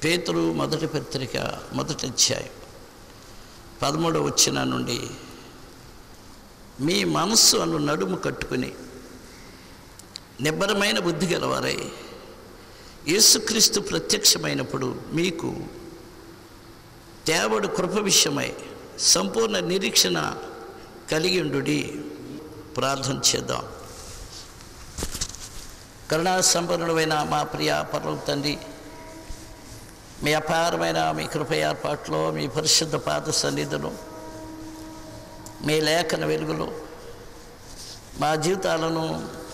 పేతురు మొదటి పత్రిక మొదటి అధ్యాయం పదమూడవ వచ్చిన నుండి మీ మనస్సు అను నడుము కట్టుకుని నిబ్బరమైన బుద్ధి గలవారై యేసుక్రీస్తు ప్రత్యక్షమైనప్పుడు మీకు తేవడు కృప విషయమై సంపూర్ణ నిరీక్షణ కలిగి ఉండుడి ప్రార్థన చేద్దాం కరుణా సంపన్నుడమైన మా ప్రియ పర్వ తండ్రి మీ అపారమైన మీ కృప ఏర్పాట్లో మీ పరిశుద్ధ పాద సన్నిధులు మీ లేఖన వెలుగులో మా జీవితాలను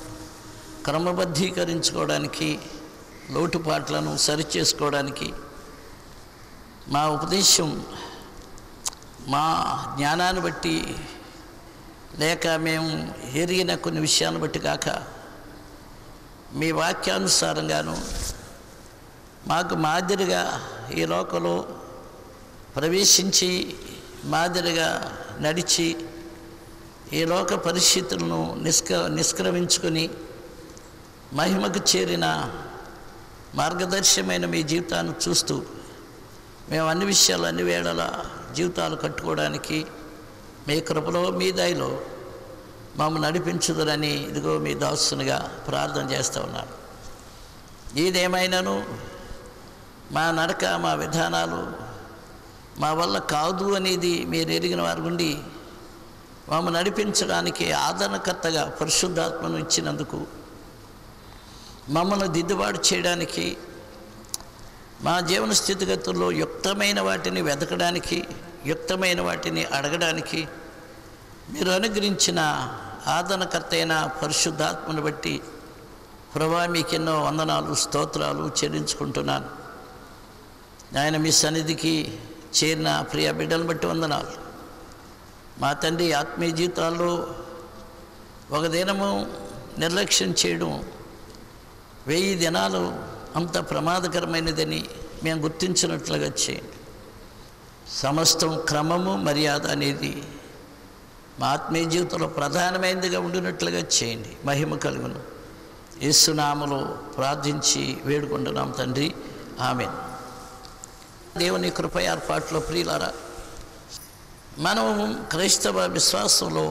క్రమబద్ధీకరించుకోవడానికి లోటుపాట్లను సరిచేసుకోవడానికి మా ఉపదేశం మా జ్ఞానాన్ని బట్టి లేక మేము ఎరిగిన కొన్ని విషయాలను బట్టి కాక మీ వాక్యానుసారంగాను మాకు మాదిరిగా ఈ లోకంలో ప్రవేశించి మాదిరిగా నడిచి ఈ లోక పరిస్థితులను నిష్క నిష్క్రమించుకొని మహిమకు చేరిన మార్గదర్శమైన మీ జీవితాన్ని చూస్తూ మేము అన్ని విషయాలు అన్ని వేళల జీవితాలు కట్టుకోవడానికి మీ కృపలో మీ దయలో మమ్మల్ని నడిపించుదరని ఇదిగో మీ దాసునిగా ప్రార్థన చేస్తూ ఉన్నాను ఏదేమైనాను మా నడక మా విధానాలు మా వల్ల కాదు అనేది మీరు ఎరిగిన వారి నుండి మమ్మల్ని నడిపించడానికి ఆదరణకర్తగా పరిశుద్ధాత్మను ఇచ్చినందుకు మమ్మల్ని దిద్దుబాటు చేయడానికి మా జీవన స్థితిగతుల్లో యుక్తమైన వాటిని వెతకడానికి యుక్తమైన వాటిని అడగడానికి మీరు అనుగ్రహించిన ఆదరణకర్త అయిన పరిశుద్ధాత్మను బట్టి ప్రభా మీకెన్నో వందనాలు స్తోత్రాలు చెల్లించుకుంటున్నాను ఆయన మీ సన్నిధికి చేరిన ప్రియ బిడ్డలను బట్టి వందనాలు మా తండ్రి ఆత్మీయ జీవితాల్లో ఒక దినము నిర్లక్ష్యం చేయడం వెయ్యి దినాలు అంత ప్రమాదకరమైనదని మేము గుర్తించినట్లుగా చేయండి సమస్తం క్రమము మర్యాద అనేది మా ఆత్మీయ జీవితంలో ప్రధానమైనదిగా ఉండినట్లుగా చేయండి మహిమ కలుగును యేసునామలో ప్రార్థించి వేడుకుంటున్నాం తండ్రి ఆమె దేవుని కృప ఏర్పాట్లో ప్రియులారా మనం క్రైస్తవ విశ్వాసంలో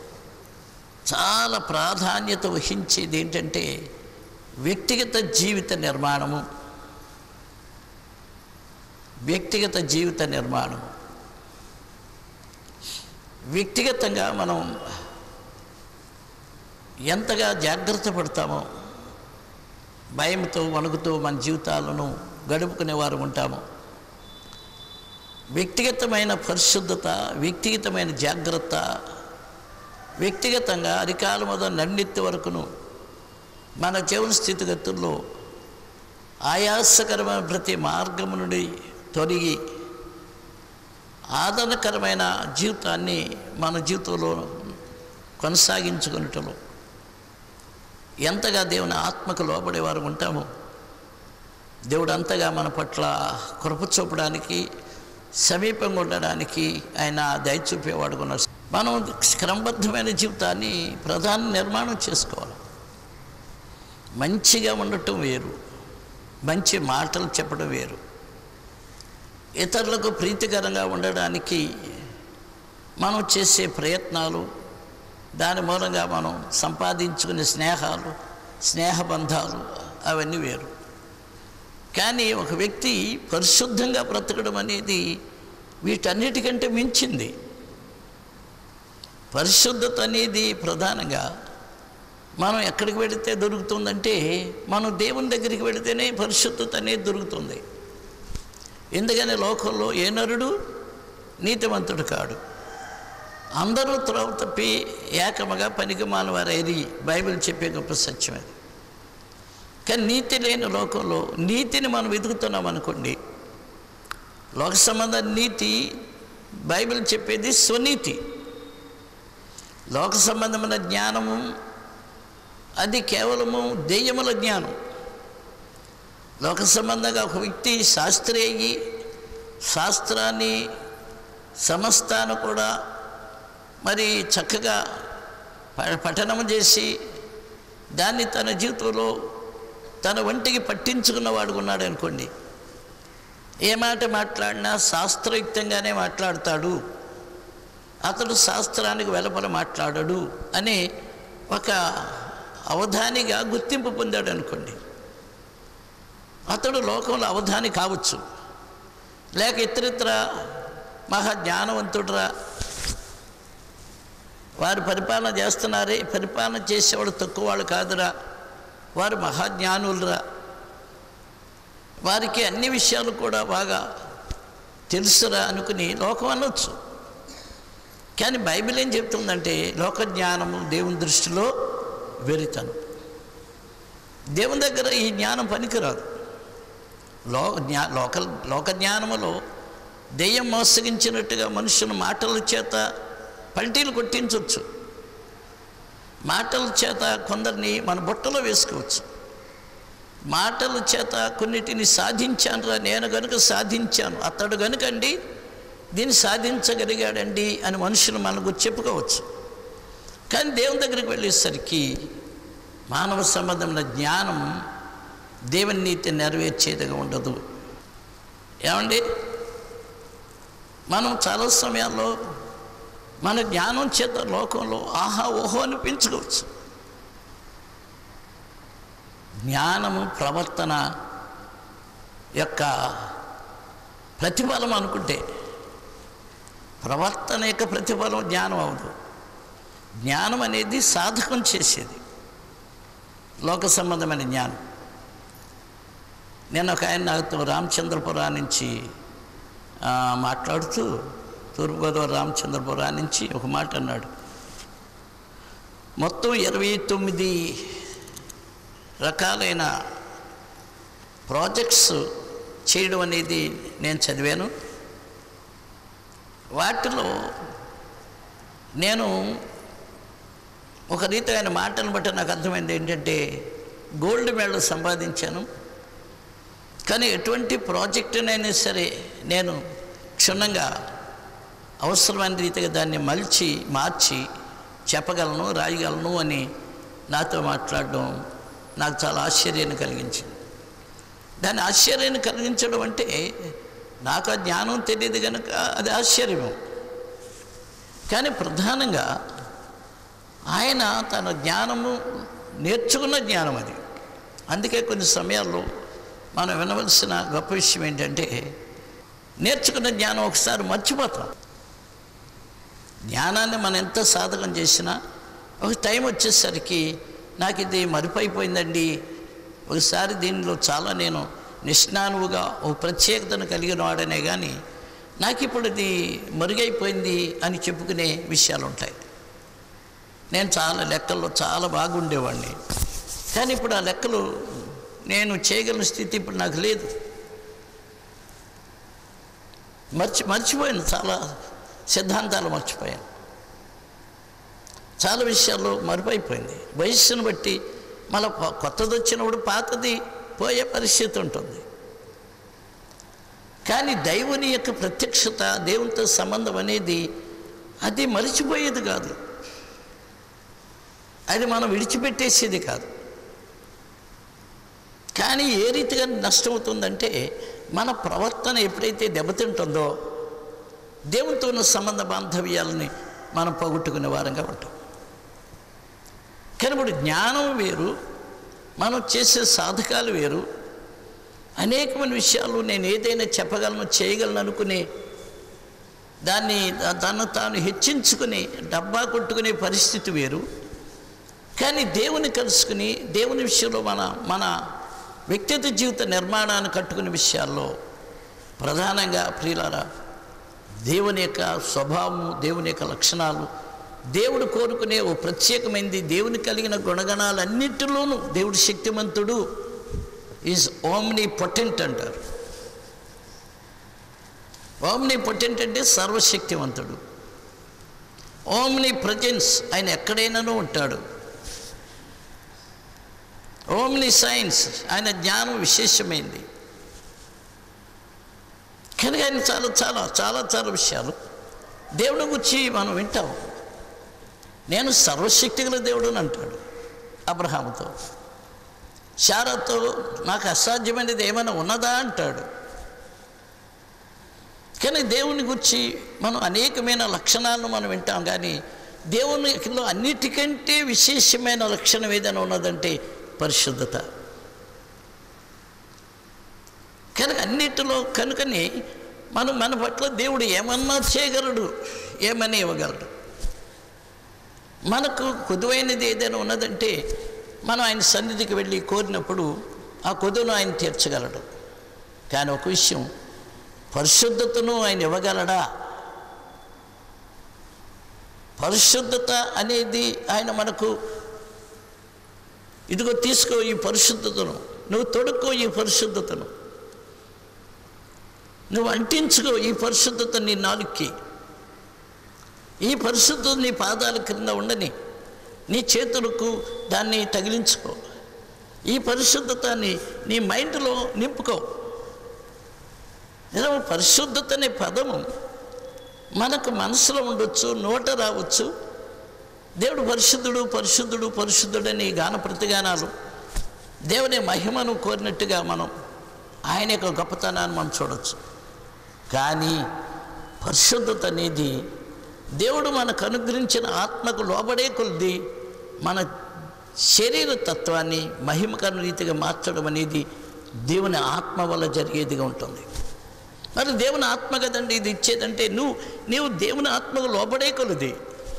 చాలా ప్రాధాన్యత వహించేది ఏంటంటే వ్యక్తిగత జీవిత నిర్మాణము వ్యక్తిగత జీవిత నిర్మాణం వ్యక్తిగతంగా మనం ఎంతగా జాగ్రత్త పడతామో భయంతో వణుకుతూ మన జీవితాలను గడుపుకునే వారు ఉంటాము వ్యక్తిగతమైన పరిశుద్ధత వ్యక్తిగతమైన జాగ్రత్త వ్యక్తిగతంగా అధికాల మొదలు నన్నెత్తి వరకును మన జీవన స్థితిగతుల్లో ఆయాసకరమైన ప్రతి మార్గము నుండి తొలగి ఆదరణకరమైన జీవితాన్ని మన జీవితంలో కొనసాగించుకునేటలో ఎంతగా దేవుని ఆత్మకు లోబడేవారు ఉంటామో దేవుడు అంతగా మన పట్ల కృప చూపడానికి సమీపంగా ఉండడానికి ఆయన దయ చూపేవాడు ఉన్నారు మనం క్రమబద్ధమైన జీవితాన్ని ప్రధాన నిర్మాణం చేసుకోవాలి మంచిగా ఉండటం వేరు మంచి మాటలు చెప్పడం వేరు ఇతరులకు ప్రీతికరంగా ఉండడానికి మనం చేసే ప్రయత్నాలు దాని మూలంగా మనం సంపాదించుకునే స్నేహాలు స్నేహబంధాలు అవన్నీ వేరు కానీ ఒక వ్యక్తి పరిశుద్ధంగా బ్రతకడం అనేది వీటన్నిటికంటే మించింది పరిశుద్ధత అనేది ప్రధానంగా మనం ఎక్కడికి వెళితే దొరుకుతుందంటే మనం దేవుని దగ్గరికి వెళితేనే పరిశుద్ధత అనేది దొరుకుతుంది ఎందుకని లోకంలో ఏ నరుడు నీతివంతుడు కాడు అందరూ త్రోవ తప్పి ఏకముగా పనికి మానవారైరి బైబిల్ చెప్పే గొప్ప సత్యం అది కానీ నీతి లేని లోకంలో నీతిని మనం వెతుకుతున్నాం అనుకోండి లోక సంబంధ నీతి బైబిల్ చెప్పేది స్వనీతి లోక సంబంధమైన జ్ఞానము అది కేవలము దెయ్యముల జ్ఞానం లోక సంబంధంగా ఒక వ్యక్తి శాస్త్రి అయ్యి శాస్త్రాన్ని సమస్తాన్ని కూడా మరి చక్కగా ప- పఠనం చేసి దాన్ని తన జీవితంలో తన ఒంటికి పట్టించుకున్నవాడు ఉన్నాడు అనుకోండి ఏ మాట మాట్లాడినా శాస్త్రయుక్తంగానే మాట్లాడతాడు అతడు శాస్త్రానికి వెలుపల మాట్లాడడు అని ఒక అవధానిగా గుర్తింపు పొందాడు అనుకోండి అతడు లోకంలో అవధాని కావచ్చు లేక ఇతరితర మహా జ్ఞానవంతుడురా వారు పరిపాలన చేస్తున్నారే పరిపాలన చేసేవాడు తక్కువ వాళ్ళు కాదురా వారు మహాజ్ఞానులరా వారికి అన్ని విషయాలు కూడా బాగా తెలుసురా అనుకుని లోకం అనొచ్చు కానీ బైబిల్ ఏం చెప్తుందంటే లోక జ్ఞానము దేవుని దృష్టిలో వెరితను దేవుని దగ్గర ఈ జ్ఞానం పనికిరాదు లో జ్ఞా లోక లోక జ్ఞానములో దెయ్యం మోసగించినట్టుగా మనుషుల మాటల చేత పల్టీలు కొట్టించవచ్చు మాటల చేత కొందరిని మన బుట్టలో వేసుకోవచ్చు మాటల చేత కొన్నిటిని సాధించానురా నేను కనుక సాధించాను అతడు కనుకండి దీన్ని సాధించగలిగాడండి అని మనుషులు మనకు చెప్పుకోవచ్చు కానీ దేవుని దగ్గరికి వెళ్ళేసరికి మానవ సంబంధమైన జ్ఞానం దేవుని నీతి నెరవేర్చేదిగా ఉండదు ఏమండి మనం చాలా సమయాల్లో మన జ్ఞానం చేత లోకంలో ఆహా ఓహో అని పెంచుకోవచ్చు జ్ఞానము ప్రవర్తన యొక్క ప్రతిఫలం అనుకుంటే ప్రవర్తన యొక్క ప్రతిఫలం జ్ఞానం అవదు జ్ఞానం అనేది సాధకం చేసేది లోక సంబంధమైన జ్ఞానం నేను ఒక ఆయన నాతో రామచంద్రపురం నుంచి ఆ, మాట్లాడుతూ తూర్పుగోదావరి రామచంద్రపురం నుంచి ఒక మాట అన్నాడు మొత్తం ఇరవై తొమ్మిది రకాలైన ప్రాజెక్ట్స్ చేయడం అనేది నేను చదివాను వాటిలో నేను ఒక రీతి ఆయన మాటను బట్టి నాకు అర్థమైంది ఏంటంటే గోల్డ్ మెడల్ సంపాదించాను కానీ ఎటువంటి ప్రాజెక్టునైనా సరే నేను క్షుణ్ణంగా అవసరమైన రీతిగా దాన్ని మలిచి మార్చి చెప్పగలను రాయగలను అని నాతో మాట్లాడడం నాకు చాలా ఆశ్చర్యాన్ని కలిగించింది దాన్ని ఆశ్చర్యాన్ని కలిగించడం అంటే నాకు ఆ జ్ఞానం తెలియదు కనుక అది ఆశ్చర్యము కానీ ప్రధానంగా ఆయన తన జ్ఞానము నేర్చుకున్న జ్ఞానం అది అందుకే కొన్ని సమయాల్లో మనం వినవలసిన గొప్ప విషయం ఏంటంటే నేర్చుకున్న జ్ఞానం ఒకసారి మర్చిపోతాం జ్ఞానాన్ని మనం ఎంత సాధకం చేసినా ఒక టైం వచ్చేసరికి నాకు ఇది మరిపైపోయిందండి ఒకసారి దీనిలో చాలా నేను నిష్ణానువుగా ఒక ప్రత్యేకతను కలిగిన వాడనే కానీ నాకు ఇప్పుడు ఇది మరుగైపోయింది అని చెప్పుకునే విషయాలు ఉంటాయి నేను చాలా లెక్కల్లో చాలా బాగుండేవాడిని కానీ ఇప్పుడు ఆ లెక్కలు నేను చేయగలిగిన స్థితి ఇప్పుడు నాకు లేదు మర్చి మర్చిపోయాను చాలా సిద్ధాంతాలు మర్చిపోయాను చాలా విషయాల్లో మరుపైపోయింది వయస్సును బట్టి మళ్ళీ కొత్తది వచ్చినప్పుడు పాతది పోయే పరిస్థితి ఉంటుంది కానీ దైవుని యొక్క ప్రత్యక్షత దేవునితో సంబంధం అనేది అది మరిచిపోయేది కాదు అది మనం విడిచిపెట్టేసేది కాదు కానీ ఏ రీతిగా నష్టమవుతుందంటే మన ప్రవర్తన ఎప్పుడైతే దెబ్బతింటుందో దేవునితో ఉన్న సంబంధ బాంధవ్యాలని మనం పోగొట్టుకునే వారంగా ఉంటాం కానీ ఇప్పుడు జ్ఞానం వేరు మనం చేసే సాధకాలు వేరు అనేకమైన విషయాలు నేను ఏదైనా చెప్పగలను చేయగలను అనుకునే దాన్ని తను తాను హెచ్చించుకుని డబ్బా కొట్టుకునే పరిస్థితి వేరు కానీ దేవుని కలుసుకుని దేవుని విషయంలో మన మన వ్యక్తిగత జీవిత నిర్మాణాన్ని కట్టుకునే విషయాల్లో ప్రధానంగా ప్రియులారా దేవుని యొక్క స్వభావము దేవుని యొక్క లక్షణాలు దేవుడు కోరుకునే ఓ ప్రత్యేకమైనది దేవుని కలిగిన గుణగణాలన్నిటిలోనూ దేవుడు శక్తిమంతుడు ఈజ్ ఓమ్ని పొటెంట్ అంటారు ఓమ్ని పొటెంట్ అంటే సర్వశక్తివంతుడు ఓమ్ని ప్రజెన్స్ ఆయన ఎక్కడైనానూ ఉంటాడు ఓమ్ని సైన్స్ ఆయన జ్ఞానం విశేషమైంది కనుక ఆయన చాలా చాలా చాలా చాలా విషయాలు దేవుడి గురించి మనం వింటాం నేను సర్వశక్తి గల దేవుడు అని అంటాడు అబ్రహాముతో శారతో నాకు అసాధ్యమైనది ఏమైనా ఉన్నదా అంటాడు కానీ దేవుని గురించి మనం అనేకమైన లక్షణాలను మనం వింటాం కానీ దేవునిలో అన్నిటికంటే విశేషమైన లక్షణం ఏదైనా ఉన్నదంటే పరిశుద్ధత కనుక అన్నిటిలో కనుకని మనం మన పట్ల దేవుడు ఏమన్నా చేయగలడు ఏమని ఇవ్వగలడు మనకు కొదువైనది ఏదైనా ఉన్నదంటే మనం ఆయన సన్నిధికి వెళ్ళి కోరినప్పుడు ఆ కొదువును ఆయన తీర్చగలడు కానీ ఒక విషయం పరిశుద్ధతను ఆయన ఇవ్వగలడా పరిశుద్ధత అనేది ఆయన మనకు ఇదిగో తీసుకో ఈ పరిశుద్ధతను నువ్వు తొడుక్కో ఈ పరిశుద్ధతను నువ్వు అంటించుకో ఈ పరిశుద్ధత నీ నాలుగుకి ఈ పరిశుద్ధత నీ పాదాల క్రింద ఉండని నీ చేతులకు దాన్ని తగిలించుకో ఈ పరిశుద్ధతని నీ మైండ్లో నింపుకో నిజం పరిశుద్ధత అనే పదము మనకు మనసులో ఉండొచ్చు నోట రావచ్చు దేవుడు పరిశుద్ధుడు పరిశుద్ధుడు పరిశుద్ధుడని గాన ప్రతిగానాలు దేవుని మహిమను కోరినట్టుగా మనం ఆయన యొక్క గొప్పతనాన్ని మనం చూడవచ్చు కానీ పరిశుద్ధత అనేది దేవుడు మనకు అనుగ్రహించిన ఆత్మకు లోబడే కొద్ది మన శరీర తత్వాన్ని మహిమకర రీతిగా మార్చడం అనేది దేవుని ఆత్మ వల్ల జరిగేదిగా ఉంటుంది మరి దేవుని ఆత్మ కదండి ఇది ఇచ్చేదంటే నువ్వు నీవు దేవుని ఆత్మకు లోబడే కొలది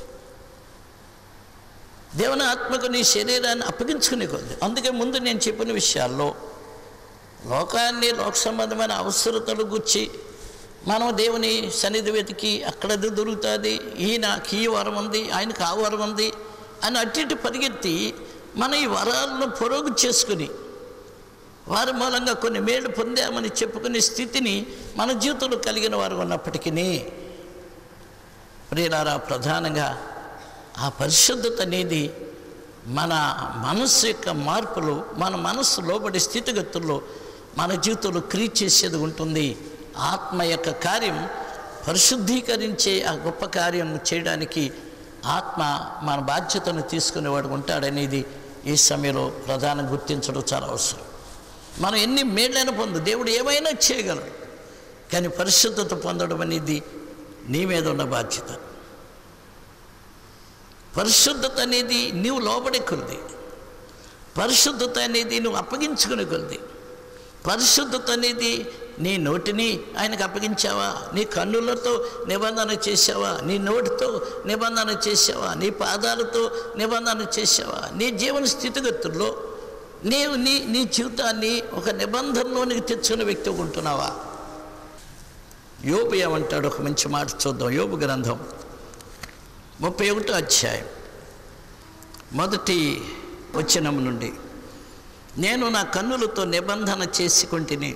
దేవుని ఆత్మకు నీ శరీరాన్ని అప్పగించుకునే కొద్ది అందుకే ముందు నేను చెప్పిన విషయాల్లో లోకాన్ని లోక సంబంధమైన అవసరతలు గుచ్చి మనం దేవుని సన్నిధి వెతికి అక్కడది దొరుకుతుంది ఈయనకి ఈ వరం ఉంది ఆయనకు ఆ వరం ఉంది అని అటు ఇటు పరిగెత్తి మన ఈ వరాలను పొరుగు చేసుకుని వారి మూలంగా కొన్ని మేలు పొందామని చెప్పుకునే స్థితిని మన జీవితంలో కలిగిన వారు ఉన్నప్పటికీ ప్రియులారా ప్రధానంగా ఆ పరిశుద్ధత అనేది మన మనస్సు యొక్క మార్పులు మన మనస్సు లోబడి స్థితిగతుల్లో మన జీవితంలో క్రియ చేసేది ఉంటుంది ఆత్మ యొక్క కార్యం పరిశుద్ధీకరించే ఆ గొప్ప కార్యం చేయడానికి ఆత్మ మన బాధ్యతను తీసుకునేవాడు ఉంటాడనేది ఈ సమయంలో ప్రధానం గుర్తించడం చాలా అవసరం మనం ఎన్ని మేళ్ళైనా పొందు దేవుడు ఏమైనా చేయగలడు కానీ పరిశుద్ధత పొందడం అనేది నీ మీద ఉన్న బాధ్యత పరిశుద్ధత అనేది నీవు లోబడే కొలిది పరిశుద్ధత అనేది నువ్వు అప్పగించుకునే కొలిది పరిశుద్ధత అనేది నీ నోటిని ఆయనకు అప్పగించావా నీ కన్నులతో నిబంధన చేసావా నీ నోటితో నిబంధన చేసావా నీ పాదాలతో నిబంధన చేసావా నీ జీవన స్థితిగతుల్లో నీవు నీ నీ జీవితాన్ని ఒక నిబంధనలోనికి తెచ్చుకున్న వ్యక్తి ఉంటున్నావా యోబు ఏమంటాడు ఒక మంచి మాట చూద్దాం యోబు గ్రంథం ముప్పై ఒకటో అధ్యాయం మొదటి వచనం నుండి నేను నా కన్నులతో నిబంధన చేసుకుంటుని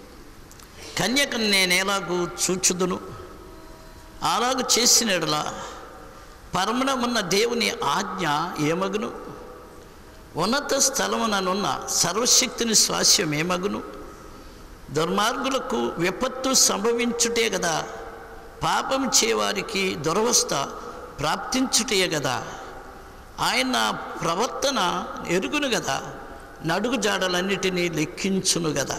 కన్యకను నేను ఎలాగూ చూచుదును అలాగూ చేసినడలా పరమణమున్న దేవుని ఆజ్ఞ ఏమగును ఉన్నత స్థలముననున్న సర్వశక్తిని స్వాస్యం ఏమగును దుర్మార్గులకు విపత్తు సంభవించుటే కదా పాపం చేయవారికి దురవస్థ ప్రాప్తించుటే కదా ఆయన ప్రవర్తన ఎరుగును కదా నడుగు జాడలన్నిటినీ లెక్కించును కదా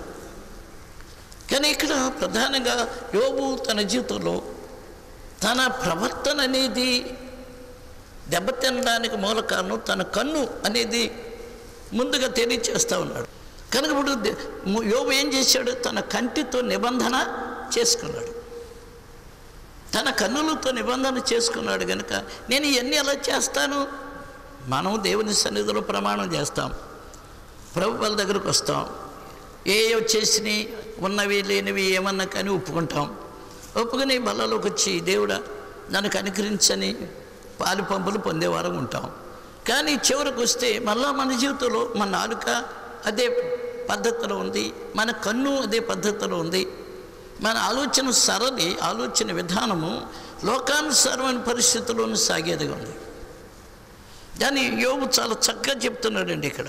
కానీ ఇక్కడ ప్రధానంగా యోబు తన జీవితంలో తన ప్రవర్తన అనేది దెబ్బతినడానికి మూల కారణం తన కన్ను అనేది ముందుగా తెలియచేస్తూ ఉన్నాడు కనుక ఇప్పుడు దే- ము- యోబు ఏం చేశాడు తన కంటితో నిబంధన చేసుకున్నాడు తన కన్నులతో నిబంధన చేసుకున్నాడు కనుక నేను ఇవన్నీ ఎలా చేస్తాను మనం దేవుని సన్నిధిలో ప్రమాణం చేస్తాం ప్రభు వాళ్ళ దగ్గరకు వస్తాం ఏ ఏ చేసినవి ఉన్నవి లేనివి ఏమన్నా కానీ ఒప్పుకుంటాం ఒప్పుకుని బల్లలోకి వచ్చి దేవుడా నన్ను కనికరించని పాలు పంపులు పొందేవారం ఉంటాం కానీ చివరికి వస్తే మళ్ళా మన జీవితంలో మన నాలుక అదే పద్ధతిలో ఉంది మన కన్ను అదే పద్ధతిలో ఉంది మన ఆలోచన సరళి ఆలోచన విధానము లోకానుసారమైన పరిస్థితుల్లోనూ సాగేదిగా ఉంది కానీ యోగు చాలా చక్కగా చెప్తున్నాడండి ఇక్కడ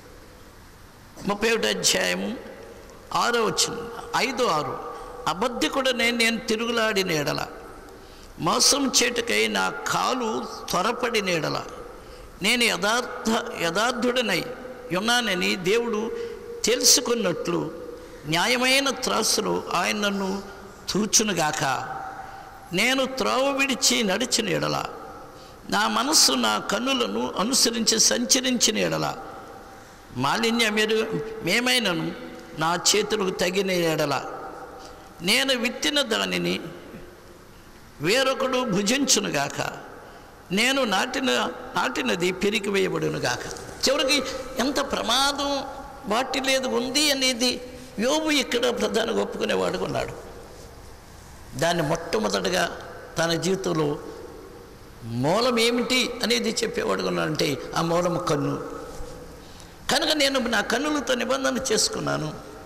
ముప్పై ఒకటి అధ్యాయం ఆరో వచ్చిన ఐదు ఆరు అబద్ధికుడనే నేను తిరుగులాడిన ఎడల మోసం చేటుకై నా కాలు త్వరపడిన ఎడల నేను యథార్థ యథార్థుడనై ఉన్నానని దేవుడు తెలుసుకున్నట్లు న్యాయమైన త్రాసులో ఆయన నన్ను తూచునుగాక నేను త్రోవ విడిచి నడిచిన ఎడల నా మనస్సు నా కన్నులను అనుసరించి సంచరించిన ఎడల మాలిన్యమెరు మేమైనను నా చేతులకు తగిన ఎడల నేను విత్తిన దానిని వేరొకడు భుజించునుగాక నేను నాటిన నాటినది పెరిగి వేయబడునుగాక చివరికి ఎంత ప్రమాదం వాటి లేదు ఉంది అనేది యోబు ఇక్కడ ప్రధానంగా ఒప్పుకునేవాడు ఉన్నాడు దాన్ని మొట్టమొదటగా తన జీవితంలో మూలం ఏమిటి అనేది చెప్పేవాడు ఉన్నాడంటే ఆ మూలము కన్ను కనుక నేను నా కన్నులతో నిబంధన చేసుకున్నాను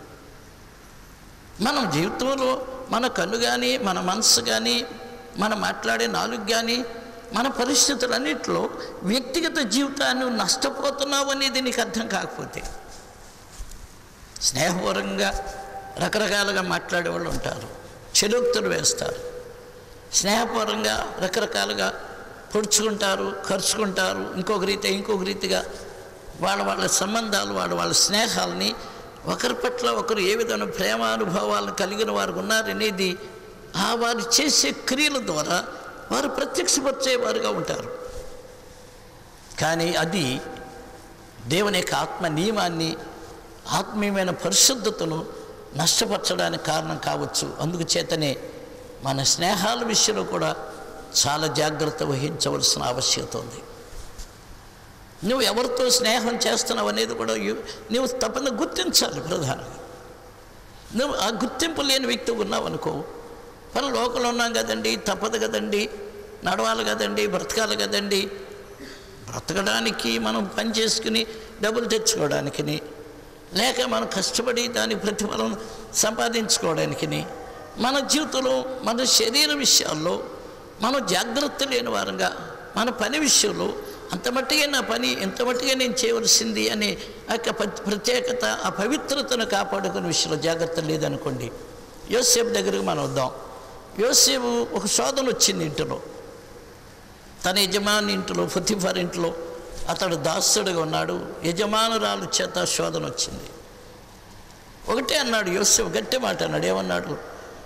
మనం జీవితంలో మన కన్ను కానీ మన మనసు కానీ మనం మాట్లాడే నాలుగు కానీ మన పరిస్థితులన్నింటిలో వ్యక్తిగత జీవితాన్ని నష్టపోతున్నావు అనేది నీకు అర్థం కాకపోతే స్నేహపూర్వకంగా రకరకాలుగా మాట్లాడే వాళ్ళు ఉంటారు చెడుక్తులు వేస్తారు స్నేహపూర్వకంగా రకరకాలుగా పొడుచుకుంటారు ఖర్చుకుంటారు ఇంకొక రీతి ఇంకొక రీతిగా వాళ్ళ వాళ్ళ సంబంధాలు వాళ్ళ వాళ్ళ స్నేహాలని ఒకరి పట్ల ఒకరు ఏ విధమైన ప్రేమానుభవాలను కలిగిన వారు ఉన్నారనేది ఆ వారు చేసే క్రియల ద్వారా వారు ప్రత్యక్షపరిచేవారుగా ఉంటారు కానీ అది దేవుని యొక్క ఆత్మ నియమాన్ని ఆత్మీయమైన పరిశుద్ధతను నష్టపరచడానికి కారణం కావచ్చు అందుకు చేతనే మన స్నేహాల విషయంలో కూడా చాలా జాగ్రత్త వహించవలసిన ఆవశ్యకత ఉంది నువ్వు ఎవరితో స్నేహం చేస్తున్నావు అనేది కూడా యు- నువ్వు తప్పని గుర్తించాలి ప్రధానంగా నువ్వు ఆ గుర్తింపు లేని వ్యక్తి ఉన్నావు అనుకో మన లోకంలో ఉన్నాం కదండి తప్పదు కదండి నడవాలి కదండి బ్రతకాలి కదండి బ్రతకడానికి మనం పని చేసుకుని డబ్బులు తెచ్చుకోవడానికిని లేక మనం కష్టపడి దాని ప్రతిఫలం సంపాదించుకోవడానికిని మన జీవితంలో మన శరీర విషయాల్లో మనం జాగ్రత్త లేని వారంగా మన పని విషయంలో అంత మట్టిగా నా పని ఎంత మట్టిగా నేను చేయవలసింది అనే ఆ యొక్క ప్ర- ప్రత్యేకత ఆ పవిత్రతను కాపాడుకునే విషయంలో జాగ్రత్త లేదనుకోండి యోసేపు దగ్గరకు మనం వద్దాం యోసేపు ఒక శోధన వచ్చింది ఇంటిలో తన యజమాని ఇంటిలో ఫతిఫర్ ఇంట్లో అతడు దాసుడుగా ఉన్నాడు యజమానురాలు చేత శోధన వచ్చింది ఒకటే అన్నాడు యోసేపు గట్టి మాట అన్నాడు ఏమన్నాడు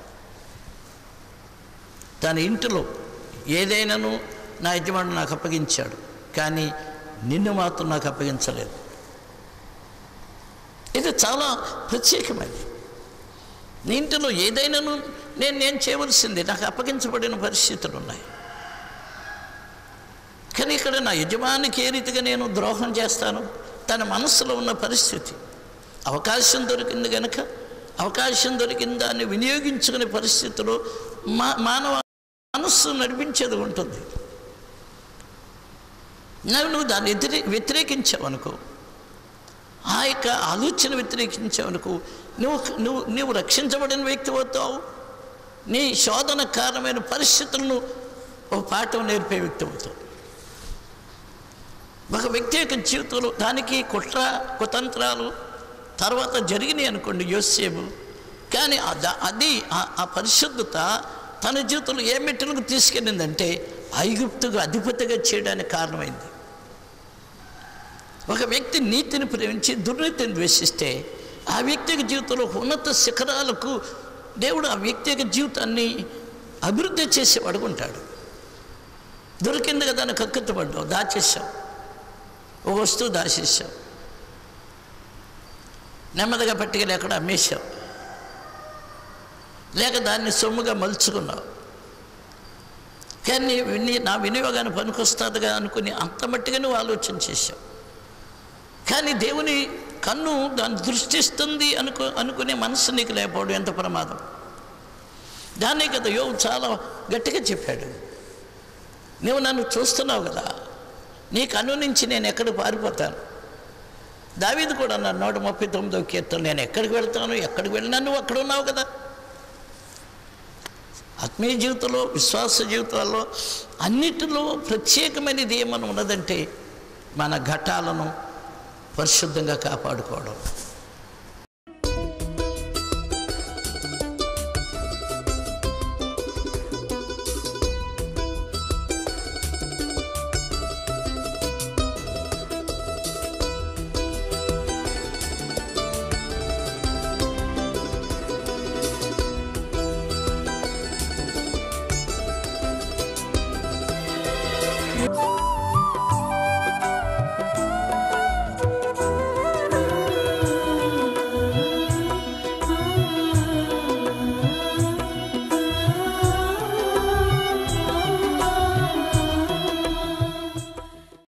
తన ఇంటిలో ఏదైనాను నా యజమానుడు నాకు అప్పగించాడు కానీ నిన్ను మాత్రం నాకు అప్పగించలేదు ఇది చాలా ప్రత్యేకమైనది నీ ఇంటిలో ఏదైనాను నేను నేను చేయవలసింది నాకు అప్పగించబడిన పరిస్థితులు ఉన్నాయి కానీ ఇక్కడ నా యజమానికి ఏ రీతిగా నేను ద్రోహం చేస్తాను తన మనస్సులో ఉన్న పరిస్థితి అవకాశం దొరికింది కనుక అవకాశం దొరికిన దాన్ని వినియోగించుకునే పరిస్థితిలో మా మానవ మనస్సు నడిపించేది ఉంటుంది నువ్వు నువ్వు దాన్ని వ్యతిరే వ్యతిరేకించావనుకో ఆ యొక్క ఆలోచన వ్యతిరేకించావనుకో నువ్వు నువ్వు నువ్వు రక్షించబడిన వ్యక్తి అవుతావు నీ శోధన కారణమైన పరిస్థితులను ఒక పాఠం నేర్పే వ్యక్తి అవుతావు ఒక వ్యక్తి యొక్క జీవితంలో దానికి కుట్ర కుతంత్రాలు తర్వాత జరిగినాయి అనుకోండి యోసేపు కానీ ఆ దా- అది ఆ- ఆ పరిశుద్ధత తన జీవితంలో ఏ మెట్టులకు తీసుకెళ్ళిందంటే ఐగుప్తుకు అధిపతిగా చేయడానికి కారణమైంది ఒక వ్యక్తి నీతిని ప్రేమించి దుర్నీతిని ద్వేషిస్తే ఆ వ్యక్తి యొక్క జీవితంలో ఉన్నత శిఖరాలకు దేవుడు ఆ వ్యక్తి యొక్క జీవితాన్ని అభివృద్ధి చేసి అడుగుంటాడు దొరికింది కదా అని కక్కుతుపడ్డావు దాచేసావు ఒక వస్తువు దాచేసావు నెమ్మదిగా పట్టుకెళ్ళి ఎక్కడ అమ్మేశావు లేక దాన్ని సొమ్ముగా మలుచుకున్నావు కానీ విని నా వినియోగాన్ని పనికొస్తుందిగా అనుకుని అంత మట్టిగా నువ్వు ఆలోచన చేశావు కానీ దేవుని కన్ను దాన్ని దృష్టిస్తుంది అనుకో అనుకునే మనసు నీకు లేకపోవడం ఎంత ప్రమాదం దాన్నే కదా యోగు చాలా గట్టిగా చెప్పాడు నువ్వు నన్ను చూస్తున్నావు కదా నీ కన్ను నుంచి నేను ఎక్కడికి పారిపోతాను దావీదు కూడా అన్నాడు నూట ముప్పై తొమ్మిదో కీర్తన నేను ఎక్కడికి వెళ్తాను ఎక్కడికి వెళ్ళినా నువ్వు అక్కడ ఉన్నావు కదా ఆత్మీయ జీవితంలో విశ్వాస జీవితాల్లో అన్నిటిలో ప్రత్యేకమైనది ఏమని ఉన్నదంటే మన ఘటాలను పరిశుద్ధంగా కాపాడుకోవడం